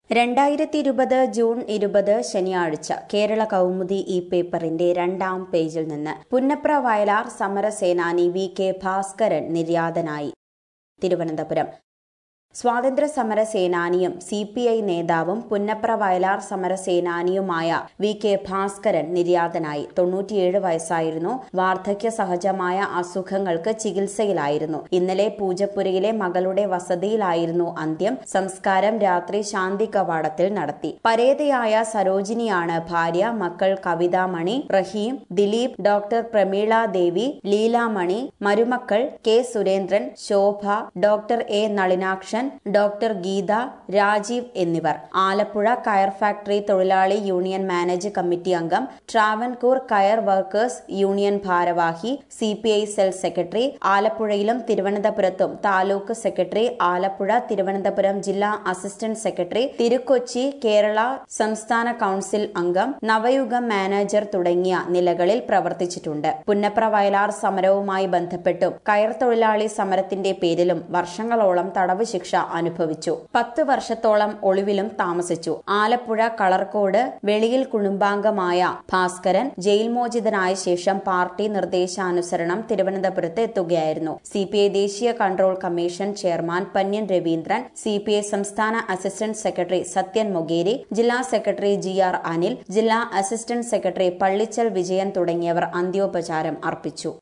രണ്ടായിരത്തി ഇരുപത് ജൂൺ ഇരുപത് ശനിയാഴ്ച കേരള കൗമുദി ഈ പേപ്പറിന്റെ രണ്ടാം പേജിൽ നിന്ന് പുന്നപ്ര വയലാർ സമരസേനാനി വി കെ ഭാസ്കരൻ നിര്യാതനായി തിരുവനന്തപുരം സ്വാതന്ത്ര്യ സമര സേനാനിയും സി പി ഐ നേതാവും പുന്നപ്ര വയലാർ സമര സേനാനിയുമായ വി കെ ഭാസ്കരൻ നിര്യാതനായി തൊണ്ണൂറ്റിയേഴ് വയസ്സായിരുന്നു വാർദ്ധക്യ സഹജമായ അസുഖങ്ങൾക്ക് ചികിത്സയിലായിരുന്നു ഇന്നലെ പൂജപ്പുരയിലെ മകളുടെ വസതിയിലായിരുന്നു അന്ത്യം സംസ്കാരം രാത്രി ശാന്തി കവാടത്തിൽ നടത്തി പരേതയായ സരോജിനിയാണ് ഭാര്യ മക്കൾ കവിതാമണി റഹീം ദിലീപ് ഡോക്ടർ പ്രമീള ദേവി ലീലാമണി മരുമക്കൾ K Surendran Shobha doctor A Nalinakshan doctor Geetha Rajeev എന്നിവർ ആലപ്പുഴ കയർ ഫാക്ടറി തൊഴിലാളി യൂണിയൻ മാനേജ് കമ്മിറ്റി അംഗം ട്രാവൻകൂർ കയർ വർക്കേഴ്സ് യൂണിയൻ ഭാരവാഹി C P I cell secretary ആലപ്പുഴയിലും തിരുവനന്തപുരത്തും താലൂക്ക് സെക്രട്ടറി ആലപ്പുഴ തിരുവനന്തപുരം ജില്ലാ അസിസ്റ്റന്റ് സെക്രട്ടറി തിരുക്കൊച്ചി കേരള സംസ്ഥാന കൌൺസിൽ അംഗം നവയുഗം മാനേജർ തുടങ്ങിയ നിലകളിൽ പ്രവർത്തിച്ചിട്ടുണ്ട് പുന്നപ്ര വയലാർ സമരവുമായി ബന്ധപ്പെട്ടും കയർ തൊഴിലാളി സമരത്തിന്റെ പേരിലും വർഷങ്ങളോളം തടവ് ശിക്ഷ അനുഭവിച്ചു പത്ത് വർഷത്തോളം ഒളിവിലും താമസിച്ചു ആലപ്പുഴ കളർക്കോട് വെളിയിൽ കുടുംബാംഗമായ ഭാസ്കരൻ ജയിൽ മോചിതനായ ശേഷം പാർട്ടി നിർദ്ദേശാനുസരണം തിരുവനന്തപുരത്ത് എത്തുകയായിരുന്നു സി പി ഐ ദേശീയ control commission chairman Panniyan Raveendran C P I സംസ്ഥാന അസിസ്റ്റന്റ് സെക്രട്ടറി സത്യൻ മൊഗേരി ജില്ലാ സെക്രട്ടറി ജി ആർ അനിൽ ജില്ലാ അസിസ്റ്റന്റ് സെക്രട്ടറി പള്ളിച്ചൽ വിജയൻ തുടങ്ങിയവർ അന്ത്യോപചാരം അർപ്പിച്ചു